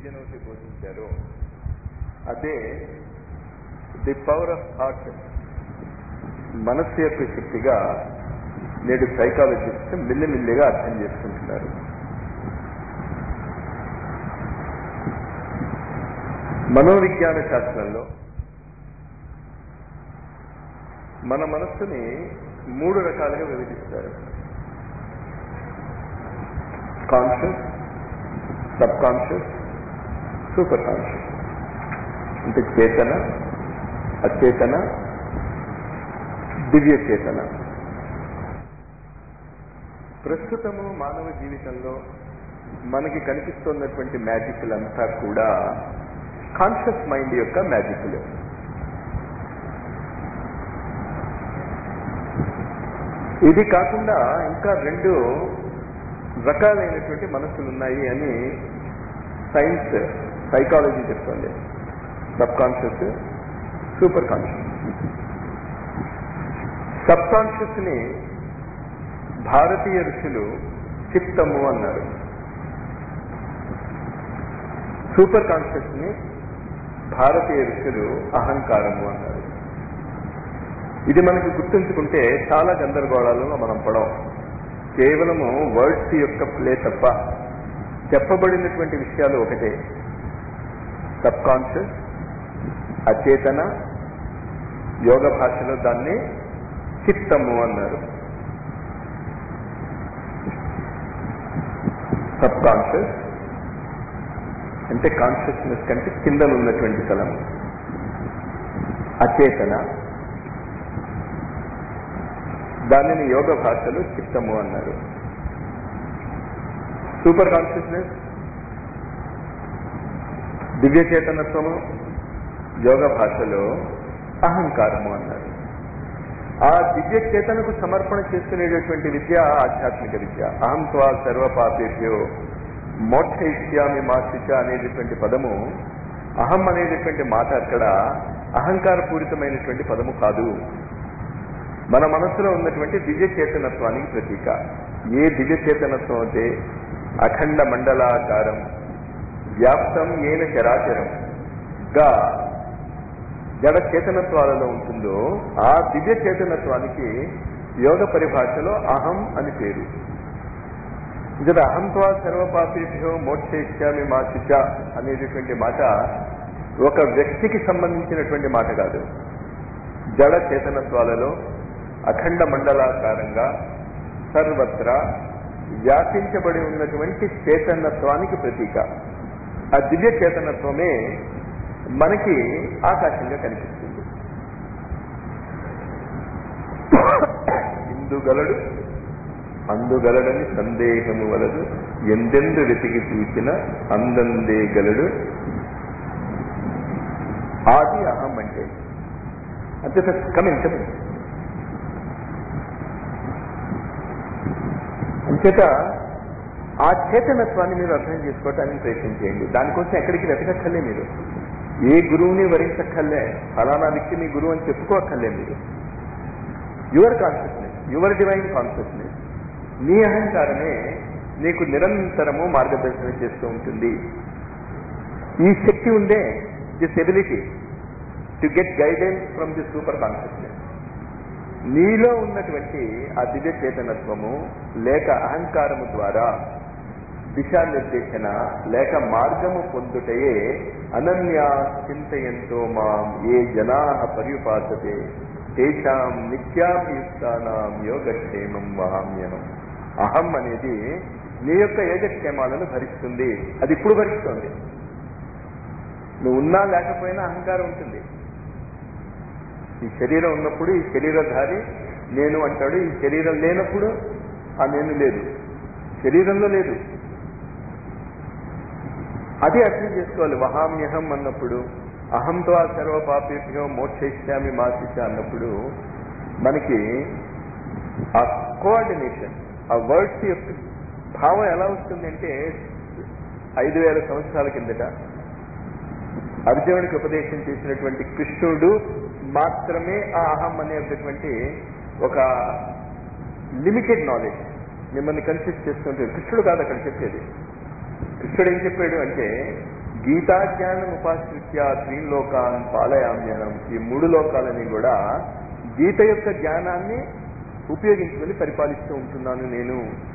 భోజనమతి బోధించారో అదే the power of thought మనస్సు యొక్క శక్తిగా నేడు సైకాలజిస్ట్ మిల్లిమిల్లిగా అర్థం చేసుకుంటున్నారు మనోవిజ్ఞాన శాస్త్రంలో మన మనస్సుని మూడు రకాలుగా విభజిస్తారు conscious subconscious superconscious అంటే చేతన అచేతన దివ్య చేతన ప్రస్తుతము మానవ జీవితంలో మనకి కనిపిస్తున్నటువంటి మ్యాజిక్లంతా కూడా కాన్షియస్ మైండ్ యొక్క మ్యాజిక్లు ఇది కాకుండా ఇంకా రెండు రకాలైనటువంటి మనస్సులు ఉన్నాయి అని సైన్స్ సైకాలజీ చెప్తుంది subconscious superconscious subconscious ని భారతీయ ఋషులు చిత్తము అన్నారు సూపర్ కాన్షియస్ ని భారతీయ ఋషులు అహంకారము అన్నారు ఇది మనకి గుర్తుంచుకుంటే చాలా గందరగోళాలలో మనం పడం కేవలము వర్డ్స్ యొక్క ప్లే తప్ప చెప్పబడినటువంటి విషయాలు ఒకటే సబ్ కాన్షియస్ అచేతన యోగ భాషలో దాన్ని చిత్తము అన్నారు సబ్ కాన్షియస్ అంటే కాన్షియస్నెస్ కంటే కింద ఉన్నటువంటి తలము అచేతన దానిని యోగ భాషలో చిత్తము అన్నారు సూపర్ కాన్షియస్నెస్ దివ్య చేతనత్వము యోగ భాషలో అహంకారము అన్నారు ఆ దివ్య చేతనకు సమర్పణ చేసుకునేటటువంటి విద్య ఆధ్యాత్మిక విద్య అహం త్వా సర్వపాపేభ్యో మోక్షయిష్యామి మాసిచ అనేటటువంటి పదము అహం అనేటటువంటి మాట అక్కడ అహంకారపూరితమైనటువంటి పదము కాదు మన మనసులో ఉన్నటువంటి దివ్య చేతనత్వానికి ప్రతీక ఏ దివ్య చేతనత్వం అయితే అఖండ మండలాకారం వ్యాప్తం ఏన చరాచరం గా జడ చేతనత్వాలలో ఉంటుందో ఆ దివ్య చేతనత్వానికి యోగ పరిభాషలో అహం అని పేరు ఇక్కడ అహంత్వా సర్వపాపేభ్యో మోక్షయిష్యామి మాసిచ అనేటటువంటి మాట ఒక వ్యక్తికి సంబంధించినటువంటి మాట కాదు జడ చేతనత్వాలలో అఖండ మండలాకారంగా సర్వత్రా వ్యాపించబడి ఉన్నటువంటి చేతనత్వానికి ప్రతీక ఆ దివ్య చేతనత్వమే మనకి ఆకాశంగా కనిపిస్తుంది ఇందుగలడు అందుగలడని సందేహము వలదు ఎందెందు వెతికి చూసిన అందందే గలడు ఆది అహం అంటే అంతే సార్ కమింగ్ కమింగ్ అంచేత ఆ చేతనత్వాన్ని మీరు అర్థం చేసుకోవటానికి ప్రయత్నం చేయండి దానికోసం ఎక్కడికి వెతకక్కర్లే మీరు ఏ గురువుని వరించక్కర్లే ఫలానా వ్యక్తి మీ గురువు అని చెప్పుకోక్కర్లే మీరు your consciousness your divine consciousness నీ అహంకారమే నీకు నిరంతరము మార్గదర్శనం చేస్తూ ఉంటుంది ఈ శక్తి ఉందే this ability to get guidance from the superconsciousness నీలో ఉన్నటువంటి ఆ దివ్య చేతనత్వము లేక అహంకారము ద్వారా దిశానిర్దేశన లేక మార్గము పొందుటయే అనన్యా చింతయంతో మాం ఏ జనా పర్యుపాసతే తేషాం నిత్యాభియుక్తానాం యోగక్షేమం వహామ్యహం అహం అనేది నీ యొక్క యోగక్షేమాలను భరిస్తుంది అది ఇప్పుడు భరిస్తుంది నువ్వు ఉన్నా లేకపోయినా అహంకారం ఉంటుంది ఈ శరీరం ఉన్నప్పుడు ఈ శరీరధారి నేను అంటాడు ఈ శరీరం లేనప్పుడు ఆ నేను లేదు శరీరంలో లేదు అది అర్థం చేసుకోవాలి వహామ్యహం అన్నప్పుడు అహంతో ఆ సర్వపాపేభ్యో మోక్షయిష్యామి మాసిచ అన్నప్పుడు మనకి ఆ కోఆర్డినేషన్ ఆ వర్డ్స్ యొక్క భావం ఎలా వస్తుందంటే ఐదు వేల సంవత్సరాల కిందట అర్జునుడికి ఉపదేశం చేసినటువంటి కృష్ణుడు మాత్రమే ఆ అహం అనేటటువంటి ఒక లిమిటెడ్ నాలెడ్జ్ మిమ్మల్ని కన్సిస్ట్ చేస్తుంటే కృష్ణుడు కాదు అక్కడ చెప్పేది కృష్ణుడు ఏం చెప్పాడు అంటే గీతా జ్ఞానం ఉపాశ్రిత్య త్రీలోకాన్ పాలయామ్యహం ఈ మూడు లోకాలని కూడా గీత యొక్క జ్ఞానాన్ని ఉపయోగించుకొని పరిపాలిస్తూ ఉంటున్నాను నేను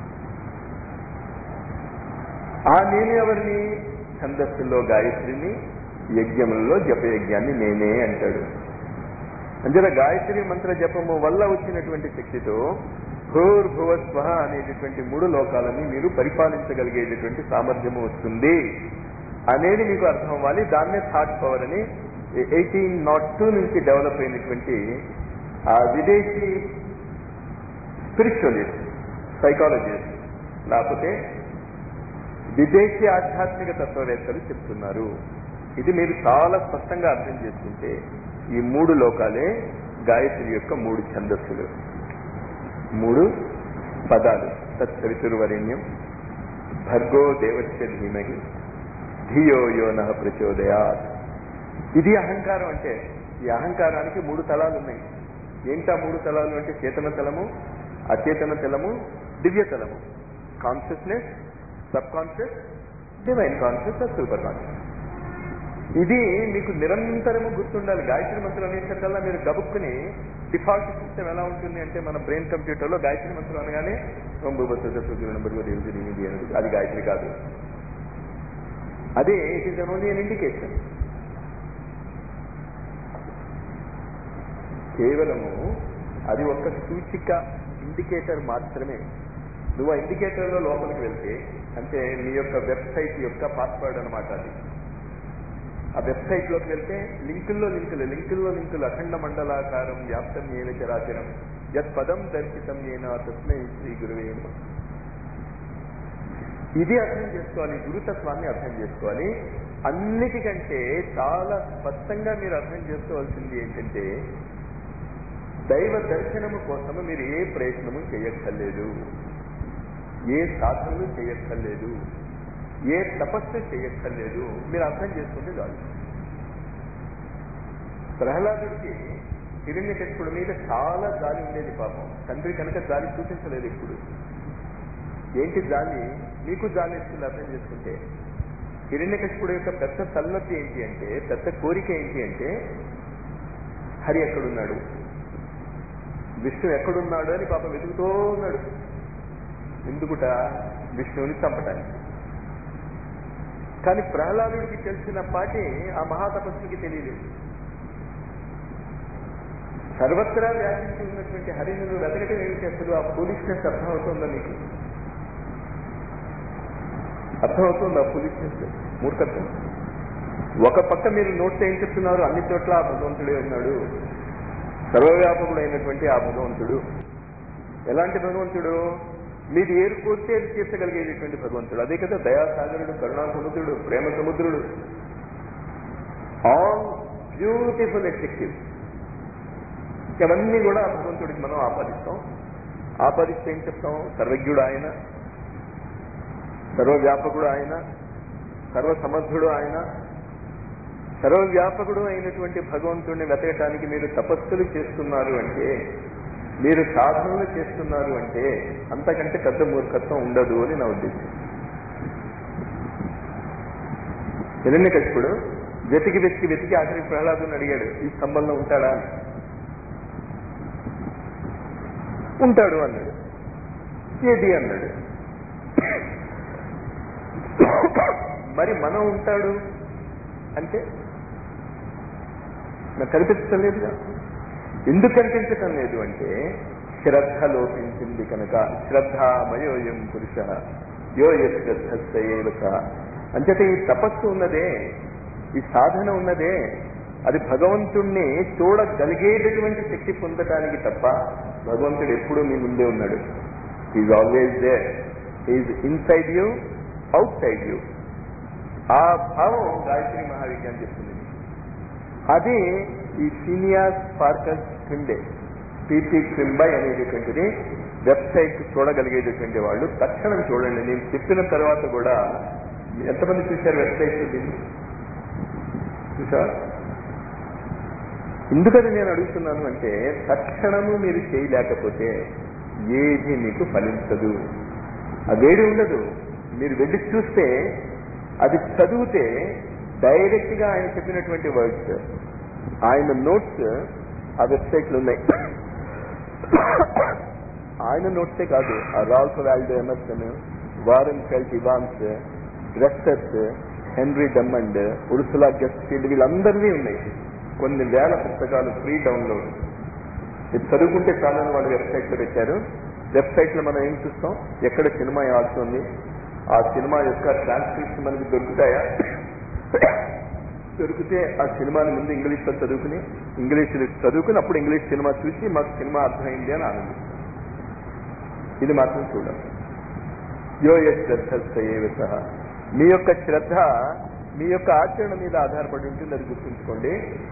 ఆ నేను ఎవరిని ఛందస్సుల్లో గాయత్రిని యజ్ఞములలో జపయజ్ఞాన్ని నేనే అంటాడు అంచేత గాయత్రి మంత్ర జపము వల్ల వచ్చినటువంటి శక్తితో భూర్భువ స్వహ అనేటటువంటి మూడు లోకాలని మీరు పరిపాలించగలిగేటటువంటి సామర్థ్యము వస్తుంది అనేది మీకు అర్థం అవ్వాలి దాన్నే థాట్ పవర్ అని ఎయిటీన్ నాట్ టూ నుంచి డెవలప్ అయినటువంటి ఆ విదేశీ స్పిరిచువలిస్ట్ సైకాలజిస్ట్ లేకపోతే విదేశీ ఆధ్యాత్మిక తత్వవేత్తలు చెప్తున్నారు ఇది మీరు చాలా స్పష్టంగా అర్థం చేసుకుంటే ఈ మూడు లోకాలే గాయత్రి యొక్క మూడు ఛందస్సులు మూడు పదాలు తత్సవితుర్వరేణ్యం భర్గో దేవస్య ధీమహి ధియో యో నః ప్రచోదయాత్ ఇది అహంకారం అంటే ఈ అహంకారానికి మూడు తలాలు ఉన్నాయి ఏంటా మూడు తలాలు అంటే చేతన తలము అచేతన తలము దివ్య తలము consciousness subconscious divine conscious superconscious ఇది మీకు నిరంతరము గుర్తుండాలి గాయత్రి మంత్రం అనేసరికల్లా మీరు గబుక్కుని డిఫాల్ట్ సిస్టమ్ ఎలా ఉంటుంది అంటే మన బ్రెయిన్ కంప్యూటర్లో గాయత్రి మంత్రం అనగానే ఓం భూపతి సూర్యుడు నెంబర్ అది గాయత్రి కాదు అదే it is only an indication కేవలము అది ఒక సూచిక ఇండికేటర్ మాత్రమే నువ్వు ఆ ఇండికేటర్లో లోపలికి వెళ్తే అంటే నీ యొక్క వెబ్సైట్ యొక్క పాస్వర్డ్ అనమాట అది ఆ వెబ్సైట్ లోకి వెళ్తే లింకుల్లో లింకులు లింకుల్లో లింకులు అఖండ మండలాకారం వ్యాప్తం ఏన చరాచరం యత్ పదం దర్శితం ఏనా తస్మై శ్రీ గురువే నమః. ఇది అర్థం చేసుకోవాలి గురుతత్వాన్ని అర్థం చేసుకోవాలి అన్నిటికంటే చాలా స్పష్టంగా మీరు అర్థం చేసుకోవాల్సింది ఏంటంటే దైవ దర్శనము కోసము మీరు ఏ ప్రయత్నము చేయక్కర్లేదు ఏ సాధనలు చేయక్కర్లేదు ఏ తపస్సు చేయక్కర్లేదు మీరు అర్థం చేసుకుంటే చాలు ప్రహ్లాదుడికి హిరణ్యకశిపుడి మీద చాలా జాలి ఉండేది పాపం తండ్రి కనుక జాలి చూపించలేదు ఇప్పుడు ఏంటి జాలి మీకు జాలి ఇస్తుంది అర్థం చేసుకుంటే హిరణ్యకశిపుడు యొక్క పెద్ద తల్లొప్పి ఏంటి అంటే పెద్ద కోరిక ఏంటి అంటే హరి ఎక్కడున్నాడు విష్ణు ఎక్కడున్నాడు అని పాపం వెతుకుతూ ఉన్నాడు ఎందుకుట విష్ణువుని చంపటానికి కానీ ప్రహ్లాదుడికి తెలిసిన పాటి ఆ మహాతపస్సుకి తెలియలేదు సర్వత్రా వ్యాపించి ఉన్నటువంటి హరిని నువ్వు వెతకటం ఏమిటి అసలు ఆ పోలీస్నెస్ అర్థమవుతుందా నీకు అర్థమవుతుంది ఆ పోలీస్నెస్ మూర్ఖత్వం ఒక పక్క మీరు నోట్స్ ఏం చెప్తున్నారు అన్ని చోట్ల ఆ భగవంతుడే ఉన్నాడు సర్వవ్యాపకుడైనటువంటి ఆ భగవంతుడు ఎలాంటి భగవంతుడు మీది ఏరు కోరితే అది తీర్చగలిగేటటువంటి భగవంతుడు అదే కదా దయాసాగరుడు కరుణా సముద్రుడు ప్రేమ సముద్రుడు ఆల్ బ్యూటిఫుల్ ఎఫెక్టివ్ ఇవన్నీ కూడా ఆ భగవంతుడికి మనం ఆపాదిస్తాం ఆపాదిస్తే ఏం చెప్తాం సర్వజ్ఞుడు ఆయన సర్వవ్యాపకుడు ఆయన సర్వసమర్థుడు ఆయన సర్వవ్యాపకుడు అయినటువంటి భగవంతుడిని వెతకటానికి మీరు తపస్సులు చేస్తున్నారు అంటే మీరు సాధనలు చేస్తున్నారు అంటే అంతకంటే పెద్ద మూర్ఖత్వం ఉండదు అని నా ఉద్దేశం హిరణ్యకశిపుడు వెతికి వెతికి వెతికి ఆఖరి ప్రహ్లాదుని అడిగాడు ఈ స్తంభంలో ఉంటాడా అని. ఉంటాడు అన్నాడు ఏది అన్నాడు మరి మనం ఉంటాడు అంటే నాకు కనిపించటం లేదుగా ఎందుకు కనిపించటం లేదు అంటే శ్రద్ధ లోపించింది కనుక శ్రద్ధామయోయం పురుష యో శ్రద్ధ అంచేత ఈ తపస్సు ఉన్నదే ఈ సాధన ఉన్నదే అది భగవంతుణ్ణి చూడగలిగేటటువంటి శక్తి పొందటానికి తప్ప భగవంతుడు ఎప్పుడూ మీ ముందే ఉన్నాడు is always there is inside you outside you ఆ భావం గాయత్రి మహావిజ్ఞానం చెప్తుంది అది ఈ సీనియర్ స్పార్కస్ క్రిండే పీపీ క్రింబై అనేటటువంటిది వెబ్సైట్ చూడగలిగేటటువంటి వాళ్ళు తక్షణం చూడండి నేను చెప్పిన తర్వాత కూడా ఎంతమంది చూశారు వెబ్సైట్ దీన్ని చూసా ఎందుకని నేను అడుగుతున్నాను అంటే తక్షణము మీరు చేయలేకపోతే ఏది మీకు ఫలించదు ఆ వేడి ఉండదు మీరు వెళ్ళి చూస్తే అది చదివితే డైరెక్ట్ గా ఆయన చెప్పినటువంటి వర్డ్స్ ఆయన నోట్స్ ఆ వెబ్సైట్ లో ఉన్నాయి ఆయన నోట్సే కాదు ఆ Ralph Waldo Emerson Warren Felt Evans గ్రెస్టర్స్ హెన్రీ డెమండ్ ఉర్సులా గెస్ట్ఫీల్డ్ వీళ్ళందరివి ఉన్నాయి కొన్ని వేల పుస్తకాలు ఫ్రీ డౌన్లోడ్ ఇది చదువుకుంటే చాలని వాళ్ళు వెబ్సైట్ లో పెట్టారు వెబ్సైట్ లో మనం ఏం చూస్తాం ఎక్కడ సినిమా ఆడుతుంది ఆ సినిమా యొక్క ట్రాన్స్క్రిప్షన్ మనకి దొరుకుతాయా దొరికితే ఆ సినిమాని ముందు ఇంగ్లీష్ లో చదువుకుని ఇంగ్లీష్ చదువుకుని అప్పుడు ఇంగ్లీష్ సినిమా చూసి మాకు సినిమా అర్థమైంది అని ఆనందిస్తాం ఇది మాత్రం చూడాలి యో ఏ శ్రద్ధ ఏవి సహా మీ యొక్క శ్రద్ధ మీ యొక్క ఆచరణ మీద ఆధారపడి ఉంటుంది అది గుర్తుంచుకోండి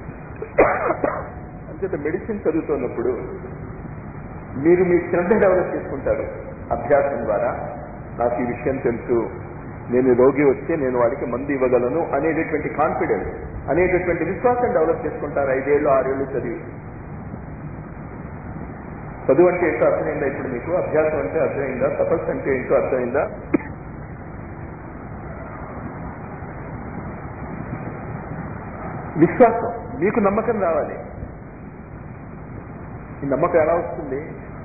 అంచేత మెడిసిన్ చదువుతున్నప్పుడు మీరు మీ శ్రద్ధ డెవలప్ చేసుకుంటారు అభ్యాసం ద్వారా నాకు ఈ విషయం తెలుసు నేను రోగి వస్తే నేను వాడికి మందు ఇవ్వగలను అనేటటువంటి కాన్ఫిడెన్స్ అనేటటువంటి విశ్వాసం డెవలప్ చేసుకుంటారు ఐదేళ్ళు ఆరేళ్ళు చదివి చదువు అంటే ఏంటో అర్థమైందా ఇప్పుడు మీకు అభ్యాసం అంటే అర్థమైందా తపస్సు అంటే ఏంటో అర్థమైందా విశ్వాసం మీకు నమ్మకం రావాలి ఈ నమ్మకం ఎలా వస్తుంది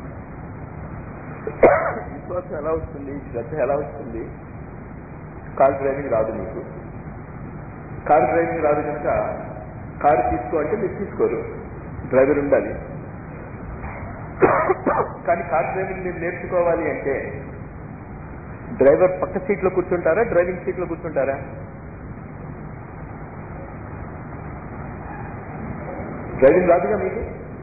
విశ్వాసం ఎలా వస్తుంది శ్రద్ధ ఎలా వస్తుంది కార్ డ్రైవింగ్ రాదు మీకు కార్ డ్రైవింగ్ రాదు కనుక కారు తీసుకో అంటే మీరు తీసుకోరు డ్రైవర్ ఉండాలి కానీ కార్ డ్రైవింగ్ మీరు నేర్చుకోవాలి అంటే డ్రైవర్ పక్క సీట్లో కూర్చుంటారా డ్రైవింగ్ సీట్లో కూర్చుంటారా డ్రైవింగ్ రాదుగా మీకు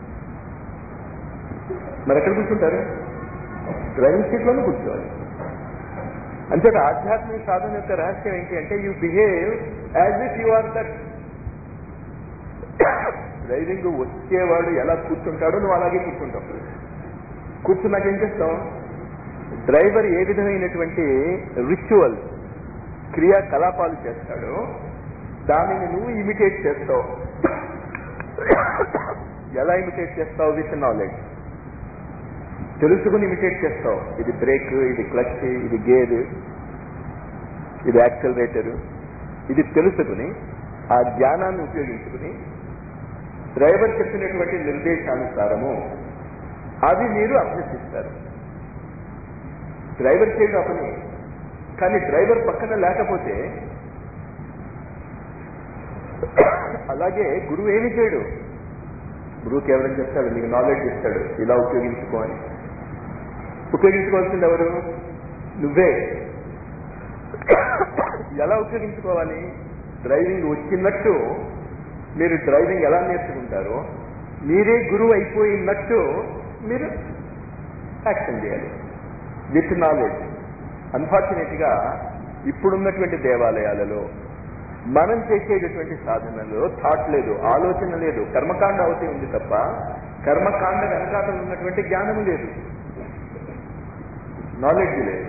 మరి ఎక్కడ కూర్చుంటారు డ్రైవింగ్ సీట్లోనే కూర్చోవాలి అంతేత ఆధ్యాత్మిక సాధన యొక్క రహస్యం ఏంటి అంటే you behave as if you are that driving వచ్చేవాడు ఎలా కూర్చుంటాడో నువ్వు అలాగే కూర్చుంటావు కూర్చున్నాక ఏం చేస్తావు డ్రైవర్ ఏ విధమైనటువంటి రిచువల్ క్రియాకలాపాలు చేస్తాడో దానిని నువ్వు ఇమిటేట్ చేస్తావు ఎలా ఇమిటేట్ చేస్తావు విత్ నాలెడ్జ్ తెలుసుకుని ఇమిటేట్ చేస్తావు ఇది బ్రేక్ ఇది క్లచ్ ఇది గేర్ ఇది యాక్సలరేటర్ ఇది తెలుసుకుని ఆ జ్ఞానాన్ని ఉపయోగించుకుని డ్రైవర్ చెప్పినటువంటి నిర్దేశానుసారము అది మీరు అభ్యసిస్తారు డ్రైవర్ చేయడం పని కానీ డ్రైవర్ పక్కన లేకపోతే అలాగే గురువు ఏమి చేయడు గురువు కేవలం చెప్తాడు నీకు నాలెడ్జ్ ఇస్తాడు ఇలా ఉపయోగించుకో అని ఉపయోగించుకోవాల్సింది ఎవరు నువ్వే ఎలా ఉపయోగించుకోవాలి డ్రైవింగ్ వచ్చినట్టు మీరు డ్రైవింగ్ ఎలా నేర్చుకుంటారో మీరే గురువు అయిపోయినట్టు మీరు యాక్షన్ చేయాలి విత్ నాలెడ్జ్ అన్ఫార్చునేట్ గా ఇప్పుడున్నటువంటి దేవాలయాలలో మనం చేసేటటువంటి సాధనలో థాట్ లేదు ఆలోచన లేదు కర్మకాండ అవుతే ఉంది తప్ప కర్మకాండ వెనకాతలు ఉన్నటువంటి జ్ఞానం లేదు నాలెడ్జ్ లేదు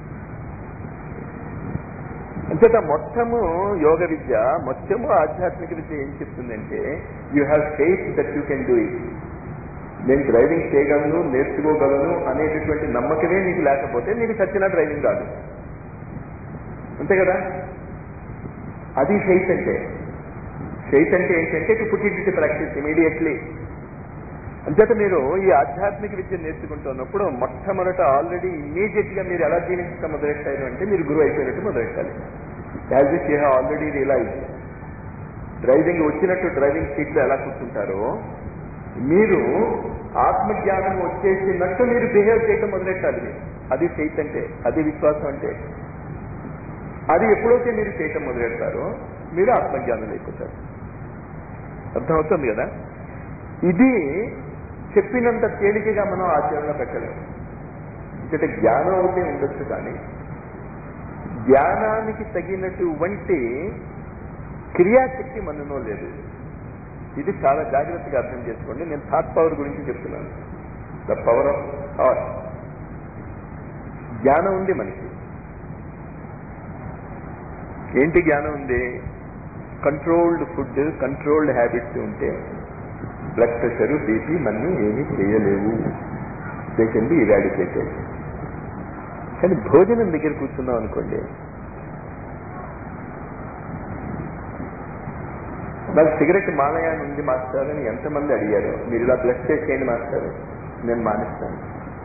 అంచేత మొత్తము యోగ విద్య మొత్తము ఆధ్యాత్మిక విద్య ఏం చెప్తుందంటే you have faith that you can do it నేను డ్రైవింగ్ చేయగలను నేర్చుకోగలను అనేటటువంటి నమ్మకమే నీకు లేకపోతే నీకు చచ్చిన డ్రైవింగ్ రాదు అంతే కదా అది ఫెయిత్ అంటే ఫెయిత్ అంటే ఏంటంటే to put it practice immediately అంచేత మీరు ఈ ఆధ్యాత్మిక విద్య నేర్చుకుంటున్నప్పుడు మొట్టమొదట ఆల్రెడీ ఇమీడియట్ గా మీరు ఎలా జీవించడం మొదలెట్టారు అంటే మీరు గురువు అయిపోయినట్టు మొదలెట్టాలి as if you have already realise driving వచ్చినట్టు డ్రైవింగ్ సీట్ లో ఎలా కూర్చుంటారో మీరు ఆత్మజ్ఞానం వచ్చేసినట్టు మీరు బిహేవ్ చేయడం మొదలెట్టాలి మీరు. అది ఫెయిత్ అంటే అది విశ్వాసం అంటే అది ఎప్పుడైతే మీరు చేయటం మొదలెడతారో మీరు ఆత్మజ్ఞానం అయిపోతారు అర్థమవుతుంది కదా ఇది చెప్పినంత తేలికగా మనం ఆచరణ పెట్టలేము అంటే జ్ఞానం అవుతే ఉండొచ్చు కానీ జ్ఞానానికి తగినటువంటి క్రియాశక్తి మనలో లేదు ఇది చాలా జాగ్రత్తగా అర్థం చేసుకోండి నేను థాట్ పవర్ గురించి చెప్తున్నాను ద పవర్ ఆఫ్ థాట్ జ్ఞానం ఉంది మనకి ఏంటి జ్ఞానం ఉంది కంట్రోల్డ్ ఫుడ్ కంట్రోల్డ్ హ్యాబిట్స్ ఉంటే బ్లడ్ ప్రెషర్ బీపీ మన్ని ఏమీ చేయలేవు దే కెన్ బి ఇరాడికేటెడ్ కానీ భోజనం దగ్గర కూర్చున్నాం అనుకోండి నాకు సిగరెట్ మానేయాలని ఉంది మాస్టర్ అని ఎంతమంది అడిగారు మీరు ఇలా బ్లడ్ టెస్ట్ చేయండి మాస్టర్ నేను మానేస్తాను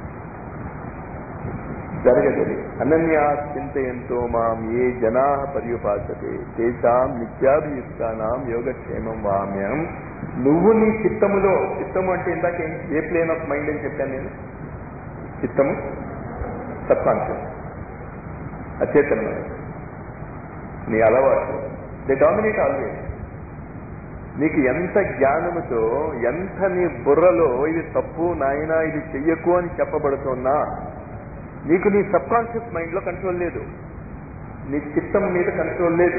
జరగదు అనన్యా చింతయంతో మాం ఏ జనా పర్యుపాసతే తేషాం నిత్యాభియుక్తానాం యోగక్షేమం వామ్యం నువ్వు నీ చిత్తములో చిత్తము అంటే ఇందాక ఏం- ఏ ప్లేన్ ఆఫ్ మైండ్ అని చెప్పాను నేను చిత్తము సబ్ కాన్షియస్ అచేతనమైన నీ అలవాటు దే డామినేట్ ఆల్వేస్ నీకు ఎంత జ్ఞానముతో ఎంత నీ బుర్రలో ఇది తప్పు నాయనా ఇది చెయ్యకు అని చెప్పబడుతున్నా నీకు నీ సబ్ కాన్షియస్ మైండ్ లో కంట్రోల్ లేదు నీ చిత్తం మీద కంట్రోల్ లేదు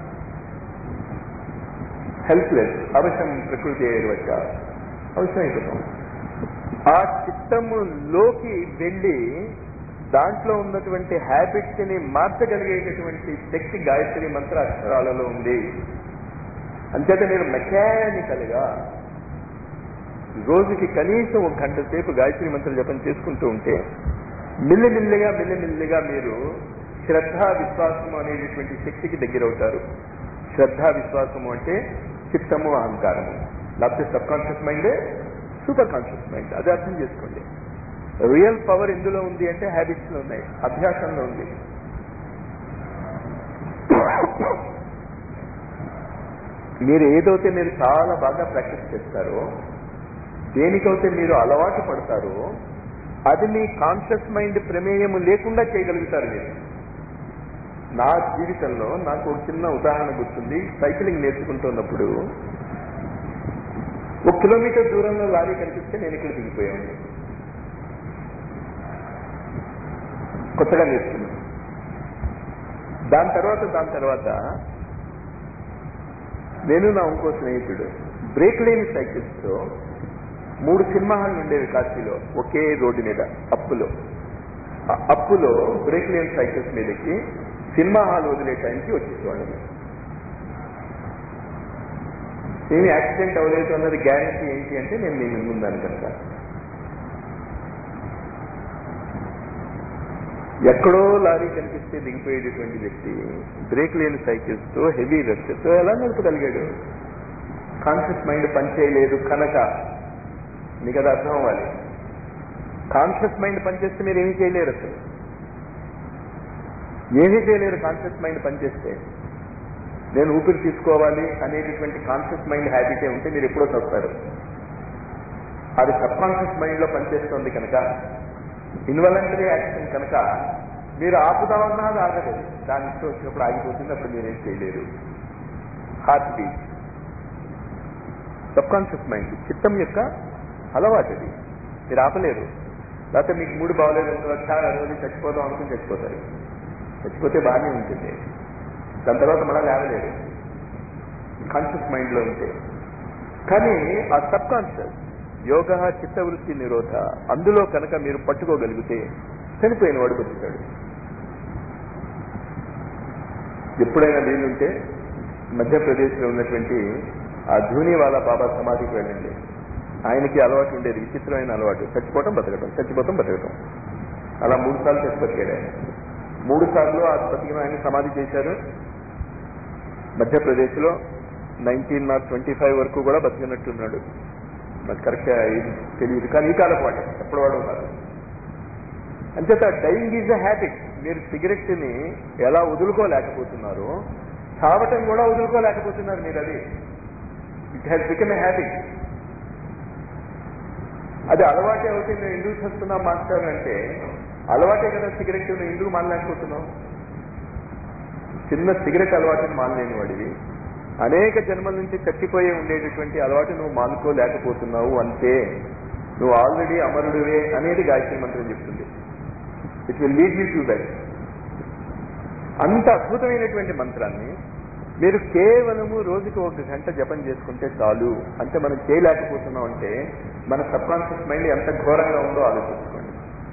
హెల్ప్లెస్ అవశ్యం ప్రకృతి వచ్చ అవసరం అయిపోతాం ఆ చిత్తములోకి వెళ్ళి దాంట్లో ఉన్నటువంటి హ్యాబిట్స్ ని మార్చగలిగేటటువంటి శక్తి గాయత్రి మంత్ర అక్షరాలలో ఉంది అంచేత మీరు మెకానికల్ గా రోజుకి కనీసం ఒక గంట సేపు గాయత్రి మంత్ర జపం చేసుకుంటూ ఉంటే మిల్లిమిల్లిగా మిల్లిమిల్లిగా మీరు శ్రద్ధ విశ్వాసము అనేటటువంటి శక్తికి దగ్గరవుతారు శ్రద్ధ విశ్వాసము అంటే చిత్తము అహంకారము లేకపోతే సబ్ కాన్షియస్ మైండే సూపర్ కాన్షియస్ మైండ్ అది అర్థం చేసుకోండి రియల్ పవర్ ఎందులో ఉంది అంటే హ్యాబిట్స్ లో ఉన్నాయి అభ్యాసంలో ఉంది మీరు ఏదైతే మీరు చాలా బాగా ప్రాక్టీస్ చేస్తారో దేనికైతే మీరు అలవాటు పడతారో అది మీ కాన్షియస్ మైండ్ ప్రమేయము లేకుండా చేయగలుగుతారు మీరు నా జీవితంలో నాకు ఒక చిన్న ఉదాహరణ గుర్తుంది సైక్లింగ్ నేర్చుకుంటున్నప్పుడు ఒక కిలోమీటర్ దూరంలో లారీ కనిపిస్తే నేను ఇక్కడ దిగిపోయాను కొత్తగా నేర్చుకున్నాను దాని తర్వాత దాని తర్వాత నేను నా ఇంకో స్నేహితుడు బ్రేక్ లేని సైకిల్స్ తో మూడు సినిమా హాల్ ఉండేవి కాశీలో ఒకే రోడ్డు మీద అప్పులో ఆ అప్పులో బ్రేక్ లేని సైకిల్స్ మీదకి సినిమా హాల్ వదిలే టైంకి వచ్చేసేవాళ్ళం ఏమి యాక్సిడెంట్ అవ్వలేదు అన్నది గ్యారంటీ ఏంటి అంటే నేను మీ ముందున్నాను కనుక ఎక్కడో లారీ కనిపిస్తే దిగిపోయేటటువంటి వ్యక్తి బ్రేక్ లేని సైకిల్స్ తో హెవీ తో ఎలా నడపగలిగాడు కాన్షియస్ మైండ్ పనిచేయలేదు కనుక మీకు అది అర్థం అవ్వాలి కాన్షియస్ మైండ్ పనిచేస్తే మీరు ఏమీ చేయలేరు అసలు ఏమీ చేయలేరు కాన్షియస్ మైండ్ పనిచేస్తే నేను ఊపిరి తీసుకోవాలి అనేటటువంటి కాన్షియస్ మైండ్ హ్యాబిటే ఉంటే మీరు ఎప్పుడో చస్తారు అది సబ్ కాన్షియస్ మైండ్ లో పనిచేస్తుంది కనుక ఇన్వలంటరీ యాక్షన్ కనుక మీరు ఆపుదామన్నా అది ఆగలేదు దాని ఇష్టం వచ్చినప్పుడు ఆగిపోతుంది అప్పుడు మీరేం చేయలేరు heartbeat subconscious mind చిత్తం యొక్క అలవాటు అది మీరు ఆపలేరు లేకపోతే మీకు మూడు బాగలేదు చాలా రోజు చచ్చిపోదాం అనుకుని చచ్చిపోతారు చచ్చిపోతే బాగానే ఉంటుంది దాని తర్వాత మళ్ళీ లేవలేరు కాన్షియస్ మైండ్ లో ఉంటే కానీ ఆ సబ్ కాన్షియస్ యోగ చిత్తవృత్తి నిరోధ అందులో కనుక మీరు పట్టుకోగలిగితే చనిపోయిన వాడు బతుకుతాడు ఎప్పుడైనా వీలుంటే మధ్యప్రదేశ్లో ఉన్నటువంటి ఆ ధూనివాలా బాబా సమాధికి వెళ్ళండి ఆయనకి అలవాటు ఉండేది విచిత్రమైన అలవాటు చచ్చిపోవటం బతకటం చచ్చిపోవటం బతకటం అలా మూడు సార్లు చచ్చి బతికాడు ఆయన మూడు సార్లు ఆ బతికిన ఆయన సమాధి చేశారు మధ్యప్రదేశ్లో నైన్టీన్ నాట్ ట్వంటీ ఫైవ్ వరకు కూడా బతికినట్టున్నాడు నాకు కరెక్ట్గా ఏది తెలియదు కానీ ఈ కాలం వాడే ఎప్పుడు వాడు ఉన్నారు అంచేత డైయింగ్ ఈజ్ అ హ్యాబిట్ మీరు సిగరెట్ ని ఎలా వదులుకోలేకపోతున్నారో చావటం కూడా వదులుకోలేకపోతున్నారు మీరు అది it has become a habit అది అలవాటే అవుతుంది నేను ఎందుకు చేస్తున్నా మాస్టర్ అంటే అలవాటే కదా సిగరెట్ నువ్వు ఎందుకు మానలేకపోతున్నావు చిన్న సిగరెట్ అలవాటుని మానలేని వాడివి అనేక జన్మల నుంచి చచ్చిపోయే ఉండేటటువంటి అలవాటు నువ్వు మానుకోలేకపోతున్నావు అంతే నువ్వు ఆల్రెడీ అమరుడివే అనేది గాయత్రి మంత్రం చెప్తుంది it will lead you to that అంత అద్భుతమైనటువంటి మంత్రాన్ని మీరు కేవలము రోజుకి ఒక గంట జపం చేసుకుంటే చాలు అంటే మనం చేయలేకపోతున్నాం అంటే మన సబ్ కాన్షియస్ మైండ్ ఎంత ఘోరంగా ఉందో ఆలోచించుకోండి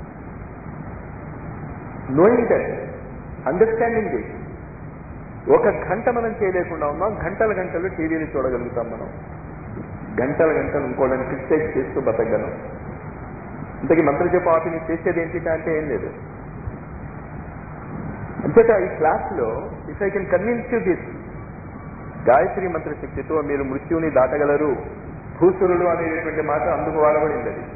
నోయింగ్ దట్ అండర్స్టాండింగ్ దిస్ ఒక గంట మనం చేయలేకుండా ఉన్నాం గంటల గంటలు టీవీని చూడగలుగుతాం మనం గంటల గంటలు ఇంకోళ్ళని క్రిటిసైజ్ చేస్తూ బతకగలం ఇంతకీ మంత్ర జపం ఆపి నేను చేసేది ఏంటి అంటే ఏం లేదు అంతేత ఈ క్లాస్ లో if I can convince you this Gayatri మంత్ర శక్తితో మీరు మృత్యువుని దాటగలరు భూసురులు అనేటువంటి మాట అందుకు వాడబడింది అది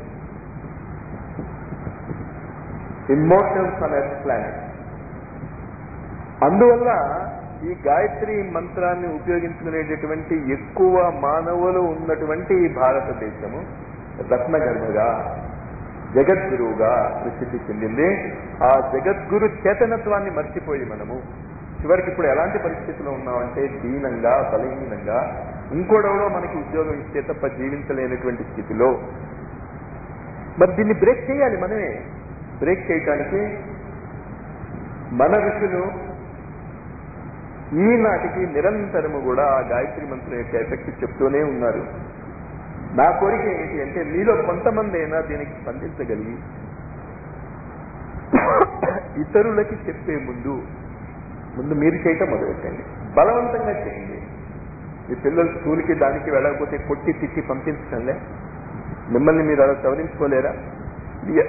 ఇమ్మోర్టల్స్ అనే ప్లానెట్ అందువల్ల ఈ గాయత్రి మంత్రాన్ని ఉపయోగించుకునేటటువంటి ఎక్కువ మానవులు ఉన్నటువంటి ఈ భారతదేశము రత్నగర్భగా జగద్గురువుగా ప్రసిద్ధి చెందింది ఆ జగద్గురు చేతనత్వాన్ని మర్చిపోయి మనము చివరికి ఇప్పుడు ఎలాంటి పరిస్థితిలో ఉన్నామంటే దీనంగా బలహీనంగా ఇంకోడెవడో మనకి ఉద్యోగం ఇస్తే తప్ప జీవించలేనటువంటి స్థితిలో మరి దీన్ని బ్రేక్ చేయాలి మనమే బ్రేక్ చేయటానికి మన ఋషులు ఈనాటికి నిరంతరము కూడా ఆ గాయత్రి మంత్రం యొక్క ఎఫెక్ట్ చెప్తూనే ఉన్నారు నా కోరిక ఏంటి అంటే మీలో కొంతమంది అయినా దీనికి స్పందించగలిగి ఇతరులకి చెప్పే ముందు ముందు మీరు చేయటం మొదలెట్టండి బలవంతంగా చేయండి మీ పిల్లలు స్కూల్కి దానికి వెళ్ళకపోతే కొట్టి తిట్టి పంపించడంలే మిమ్మల్ని మీరు అలా సవరించుకోలేరా ఇది-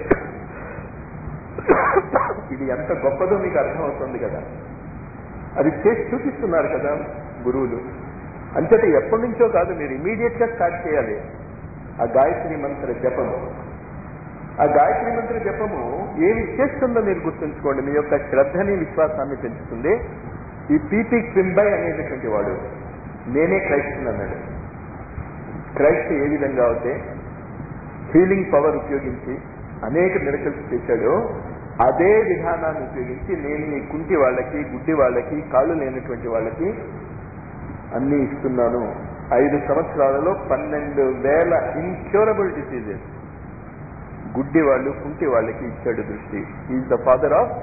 ఇది ఎంత గొప్పదో మీకు అర్థమవుతుంది కదా అది చేసి చూపిస్తున్నారు కదా గురువులు అంతటి ఎప్పటి నుంచో కాదు మీరు ఇమీడియట్ గా స్టార్ట్ చేయాలి ఆ గాయత్రి మంత్ర జపము ఆ గాయత్రి మంత్ర జపము ఏమి చేస్తుందో మీరు గుర్తుంచుకోండి మీ యొక్క శ్రద్ధని విశ్వాసాన్ని పెంచుతుంది ఈ పీపీ క్వింబై అనేటటువంటి వాడు నేనే క్రైస్తవుని అన్నాడు క్రైస్ట్ ఏ విధంగా అయితే హీలింగ్ పవర్ ఉపయోగించి అనేక మిరకల్స్ చేశాడో అదే విధానాన్ని ఉపయోగించి నేను ఈ కుంటి వాళ్ళకి గుడ్డి వాళ్ళకి కాళ్ళు లేనటువంటి వాళ్ళకి అన్ని ఇస్తున్నాను ఐదు సంవత్సరాలలో పన్నెండు వేల ఇన్క్యూరబుల్ డిసీజెస్ గుడ్డి వాళ్ళు కుంటి వాళ్ళకి ఇచ్చాడు దృష్టి is the father of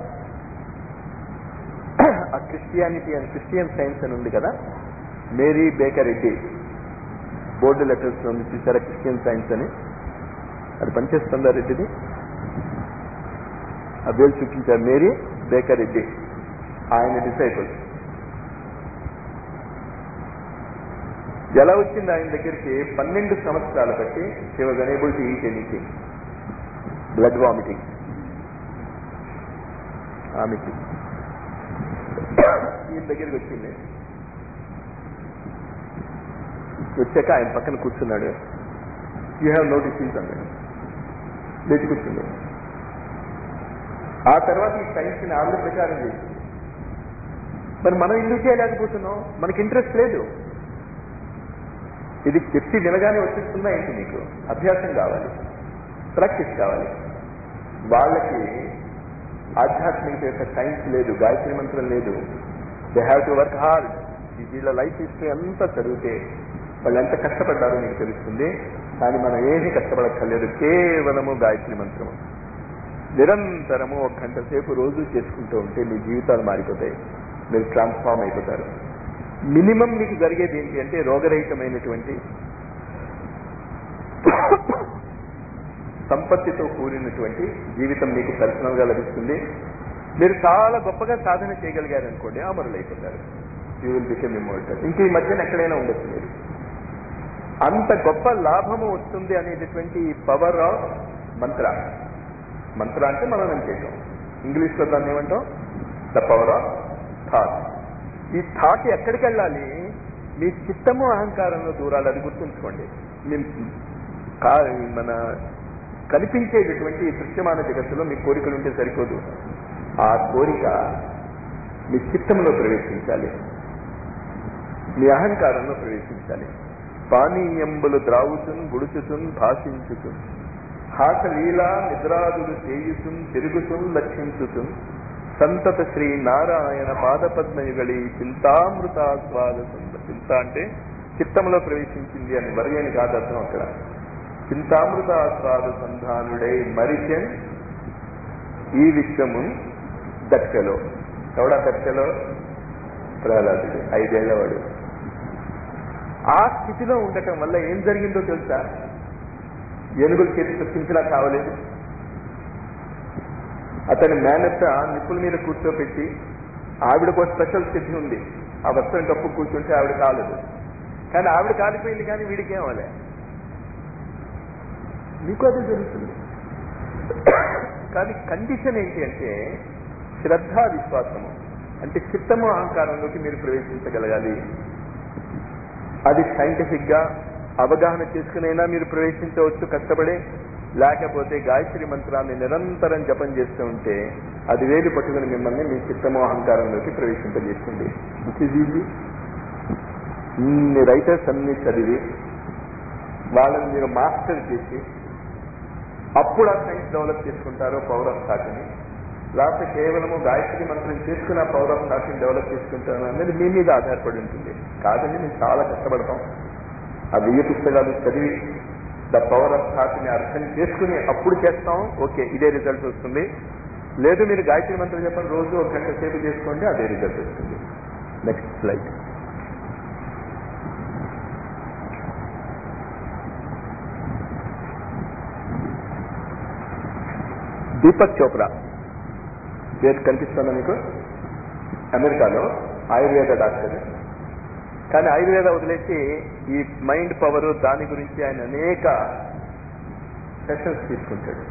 a Christianity and Christian science అని ఉంది కదా Mary Baker Eddy board letters లో ఉంది చూసారా క్రిస్టియన్ సైన్స్ అని అది పనిచేస్తుందా రెడ్డిది ఆ వేలు చూపించారు మేరీ బేకర్ రెడ్డి ఆయన డిసైపుల్స్ ఎలా వచ్చింది ఆయన దగ్గరికి పన్నెండు సంవత్సరాలు బట్టి she was unable to eat anything blood vomiting ఆమెకి ఈయన దగ్గరికి వచ్చింది వచ్చాక ఆయన పక్కన కూర్చున్నాడు యూ హ్యావ్ నో డిసీజ్ అన్నాడు లేచి కూర్చుంది ఆ తర్వాత ఈ సైన్స్ ని ఆవిడ ప్రచారం చేసింది మరి మనం ఎందుకు చేయలేకపోతున్నాం మనకి ఇంట్రెస్ట్ లేదు ఇది చెప్పి వినగానే వచ్చేస్తుందా ఏంటి నీకు అభ్యాసం కావాలి ప్రాక్టీస్ కావాలి వాళ్ళకి ఆధ్యాత్మికత యొక్క సైన్స్ లేదు గాయత్రి మంత్రం లేదు they have to work hard వీళ్ళ లైఫ్ హిస్టరీ అంతా చదివితే వాళ్ళు ఎంత కష్టపడ్డారో నీకు తెలుస్తుంది కానీ మనం ఏమీ కష్టపడక్కర్లేదు కేవలము గాయత్రి మంత్రము నిరంతరము ఒక గంట సేపు రోజు చేసుకుంటూ ఉంటే మీ జీవితాలు మారిపోతాయి మీరు ట్రాన్స్ఫార్మ్ అయిపోతారు మినిమం మీకు జరిగేది ఏంటి అంటే రోగరహితమైనటువంటి సంపత్తితో కూడినటువంటి జీవితం మీకు పర్సనల్ గా లభిస్తుంది మీరు చాలా గొప్పగా సాధన చేయగలిగారు అనుకోండి అమరులు అయిపోతారు యూ విల్ బికమ్ ఇమ్మోర్టల్ ఇంక ఈ మధ్యన ఎక్కడైనా ఉండొచ్చు మీరు అంత గొప్ప లాభము వస్తుంది అనేటటువంటి ఈ పవర్ ఆఫ్ మంత్ర మంత్ర అంటే మననం చేయటం ఇంగ్లీష్ లో దాన్ని ఏమంటాం ద పవర్ ఆఫ్ థాట్ ఈ థాట్ ఎక్కడికి వెళ్ళాలి మీ చిత్తము అహంకారంలో దూరాలు అది గుర్తుంచుకోండి మీ కా- మన కనిపించేటటువంటి ఈ దృశ్యమాన జగత్తులో మీ కోరికలు ఉంటే సరిపోదు ఆ కోరిక మీ చిత్తంలో ప్రవేశించాలి మీ అహంకారంలో ప్రవేశించాలి పానీయంబులు ద్రావుతున్ గుడుచుతున్ భాషించుతున్ హాస లీలా నిద్రాదులు చేయుతున్ తిరుగుతున్ లక్షించుతున్ సంతత శ్రీ నారాయణ పాదపద్మయుగళి చింతామృతాస్వాద సంత చింత అంటే చిత్తంలో ప్రవేశించింది అని వర్గని కాదు అర్థం అక్కడ చింతామృతాస్వాద సంధానుడై మరిచెన్ ఈ విశ్వము దక్షలో ఎవడా దక్షలో ప్రహ్లాదుడు ఐదేళ్లవాడు ఆ స్థితిలో ఉండటం వల్ల ఏం జరిగిందో తెలుసా ఏనుగుల చేతి తప్పించినా కావలేదు అతని మేనత్త నిప్పుల మీద కూర్చోపెట్టి ఆవిడకు స్పెషల్ సిద్ధి ఉంది ఆ వస్త్రం కప్పు కూర్చుంటే ఆవిడ కాలేదు కానీ ఆవిడ కాలిపోయింది కానీ వీడికి ఏమలే మీకు అదే జరుగుతుంది కానీ కండిషన్ ఏంటి అంటే శ్రద్ధ విశ్వాసము అంటే చిత్తము అహంకారంలోకి మీరు ప్రవేశించగలగాలి అది సైంటిఫిక్ గా అవగాహన చేసుకునైనా మీరు ప్రవేశించవచ్చు కష్టపడి లేకపోతే గాయత్రి మంత్రాన్ని నిరంతరం జపం చేస్తూ ఉంటే అది వేలు పట్టుకుని మిమ్మల్ని మీ చిత్తమో అహంకారంలోకి ప్రవేశింపజేస్తుంది ఇట్ ఈజ్ ఈజీ ఇన్ని రైటర్స్ అన్ని చదివి వాళ్ళని మీరు మాస్టర్ చేసి అప్పుడు ఆ సైన్స్ డెవలప్ చేసుకుంటారు పవర్ ఆఫ్ థాట్ని లేకపోతే కేవలము గాయత్రి మంత్రం చేసుకుని ఆ పవర్ ఆఫ్ థాట్ని డెవలప్ చేసుకుంటాను అనేది మీ మీద ఆధారపడి ఉంటుంది కాదని మేము చాలా కష్టపడతాం ఆ వెయ్యి పుస్తకాలు చదివి ద పవర్ ఆఫ్ థాట్ని అర్థం చేసుకుని అప్పుడు చేస్తాం ఓకే ఇదే రిజల్ట్ వస్తుంది లేదు మీరు గాయత్రి మంత్రం చెప్పండి రోజు ఒక గంట సేపు చేసుకోండి అదే రిజల్ట్ వస్తుంది నెక్స్ట్ స్లైడ్ దీపక్ చోప్రా పేరు కనిపిస్తుందా మీకు అమెరికాలో ఆయుర్వేద డాక్టర్ కానీ ఆయుర్వేద వదిలేసి ఈ మైండ్ పవర్ దాని గురించి ఆయన అనేక సెషన్స్ తీసుకుంటాడు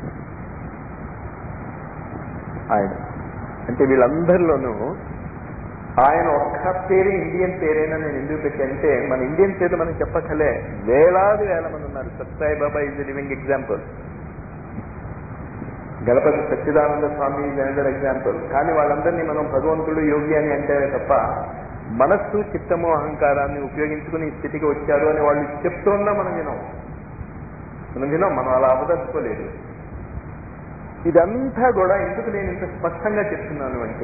ఆయన అంటే వీళ్ళందరిలోనూ ఆయన ఒక్క పేరే ఇండియన్ పేరేనా నేను ఎందుకు పెట్టానంటే మన ఇండియన్ పేరు మనం చెప్పకలే వేలాది వేల మంది ఉన్నారు Satsai Baba is living example Ganapati Sachchidananda Swami another example కానీ వాళ్ళందరినీ మనం భగవంతుడు యోగి అని అంటే తప్ప మనస్సు చిత్తము అహంకారాన్ని ఉపయోగించుకుని ఈ స్థితికి వచ్చారు అని వాళ్ళు చెప్తున్నా మనం వినం మనం వినం మనం అలా అవదలుచుకోలేదు ఇదంతా కూడా ఎందుకు నేను ఇంత స్పష్టంగా చెప్తున్నాను అంటే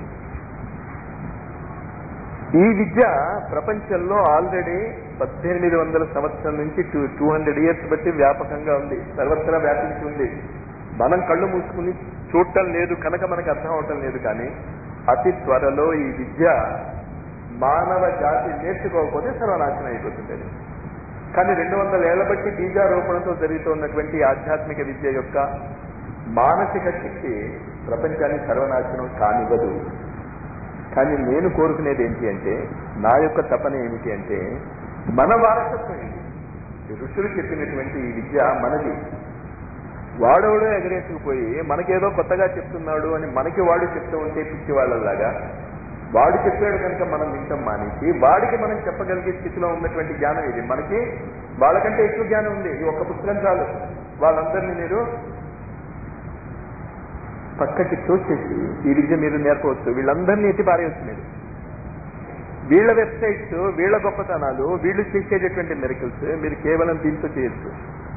ఈ విద్య ప్రపంచంలో ఆల్రెడీ పద్దెనిమిది వందల సంవత్సరం నుంచి టూ టూ హండ్రెడ్ ఇయర్స్ బట్టి వ్యాపకంగా ఉంది సర్వత్రా వ్యాపించి ఉంది మనం కళ్ళు మూసుకుని చూడటం లేదు కనుక మనకు అర్థం అవటం లేదు కానీ అతి త్వరలో ఈ విద్య మానవ జాతి నేర్చుకోకపోతే సర్వనాశనం అయిపోతుంది అది. కానీ రెండు వందల ఏళ్ల బట్టి బీజారోపణతో జరుగుతున్నటువంటి ఈ ఆధ్యాత్మిక విద్య యొక్క మానసిక శక్తి ప్రపంచాన్ని సర్వనాశనం కానివ్వదు కానీ నేను కోరుకునేది ఏంటి అంటే నా యొక్క తపన ఏమిటి అంటే మన వారసత్వం ఇది ఈ ఋషులు చెప్పినటువంటి ఈ విద్య మనది వాడెవడో ఎగరేసుకుపోయి మనకేదో కొత్తగా చెప్తున్నాడు అని మనకి వాడు చెప్తూ ఉంటే పిచ్చి వాళ్ళలాగా వాడు చెప్పాడు కనుక మనం వింటాం మానేసి వాడికి మనం చెప్పగలిగే స్థితిలో ఉన్నటువంటి జ్ఞానం ఇది మనకి వాళ్ళకంటే ఎక్కువ జ్ఞానం ఉంది ఈ ఒక్క పుస్తకం చాలు వాళ్ళందరినీ మీరు పక్కకి తోచేసి ఈ విద్య మీరు నేర్పవచ్చు వీళ్ళందరినీ ఎత్తి పారేయచ్చు మీరు వీళ్ళ వెబ్సైట్స్ వీళ్ళ గొప్పతనాలు వీళ్ళు చేసేటటువంటి మెరికల్స్ మీరు కేవలం దీంతో చేయొచ్చు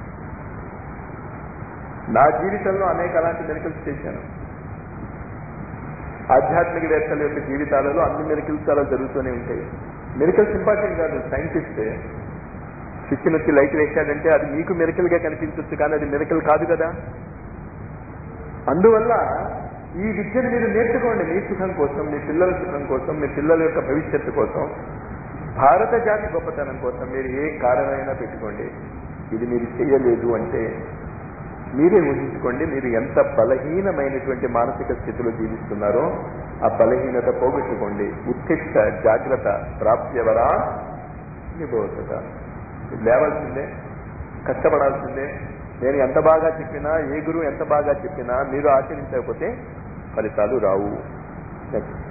నా జీవితంలో అనేక అలాంటి మెరికల్స్ చేశాను ఆధ్యాత్మిక వేత్తల యొక్క జీవితాలలో అన్ని మెరికల్స్ అలా జరుగుతూనే ఉంటాయి మెరికల్స్ ఇంపార్టెంట్ కాదు సైంటిస్ట్ స్విచ్ నొచ్చి లైట్ వేశాడంటే అది మీకు మెరికల్ గా కనిపించవచ్చు కానీ అది మెరికల్ కాదు కదా అందువల్ల ఈ విద్యను మీరు నేర్చుకోండి మీ సుఖం కోసం మీ పిల్లల సుఖం కోసం మీ పిల్లల యొక్క భవిష్యత్తు కోసం భారత జాతి గొప్పతనం కోసం మీరు ఏ కారణమైనా పెట్టుకోండి ఇది మీరు చేయలేదు అంటే మీరే ఊహించుకోండి మీరు ఎంత బలహీనమైనటువంటి మానసిక స్థితిలో జీవిస్తున్నారో ఆ బలహీనత పోగొట్టుకోండి ఉత్తిష్ట జాగ్రత్త ప్రాప్యవరా నిబోధత లేవాల్సిందే కష్టపడాల్సిందే నేను ఎంత బాగా చెప్పినా ఏ గురువు ఎంత బాగా చెప్పినా మీరు ఆచరించకపోతే ఫలితాలు రావు నెక్స్ట్